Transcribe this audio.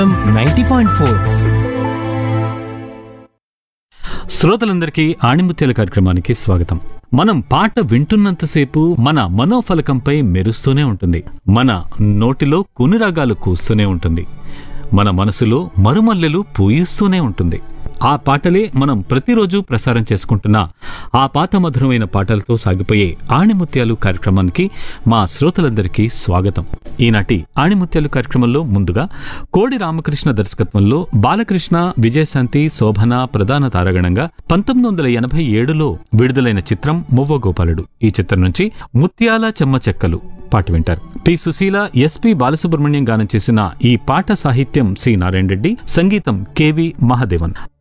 ninety point four శ్రోతలందరికీ ఆణిముత్యాల కార్యక్రమానికి స్వాగతం మనం పాట వింటున్నంతసేపు మన మనోఫలకంపై మెరుస్తూనే ఉంటుంది మన నోటిలో కునిరాగాలు కూస్తూనే ఉంటుంది మన మనసులో మరుమల్లెలు పూయిస్తూనే ఉంటుంది ఆ పాటలే మనం ప్రతిరోజు ప్రసారం చేసుకుంటున్న ఆ పాత మధురమైన పాటలతో సాగిపోయే ఆణిముత్యాలు కార్యక్రమానికి మా శ్రోతలందరికీ స్వాగతం ఈనాటి ఆణిముత్యాలు కార్యక్రమంలో ముందుగా కోడి రామకృష్ణ దర్శకత్వంలో బాలకృష్ణ విజయశాంతి శోభన ప్రధాన తారగణంగా పంతొమ్మిది వందల ఎనభై ఏడులో విడుదలైన చిత్రం మువ్వ గోపాలుడు ఈ చిత్రం నుంచి ముత్యాల చెమ్మ చెక్కలు పాట వింటారు పి సుశీల ఎస్పి బాలసుబ్రహ్మణ్యం గానం చేసిన ఈ పాట సాహిత్యం సి నారాయణ రెడ్డి సంగీతం కెవి మహాదేవన్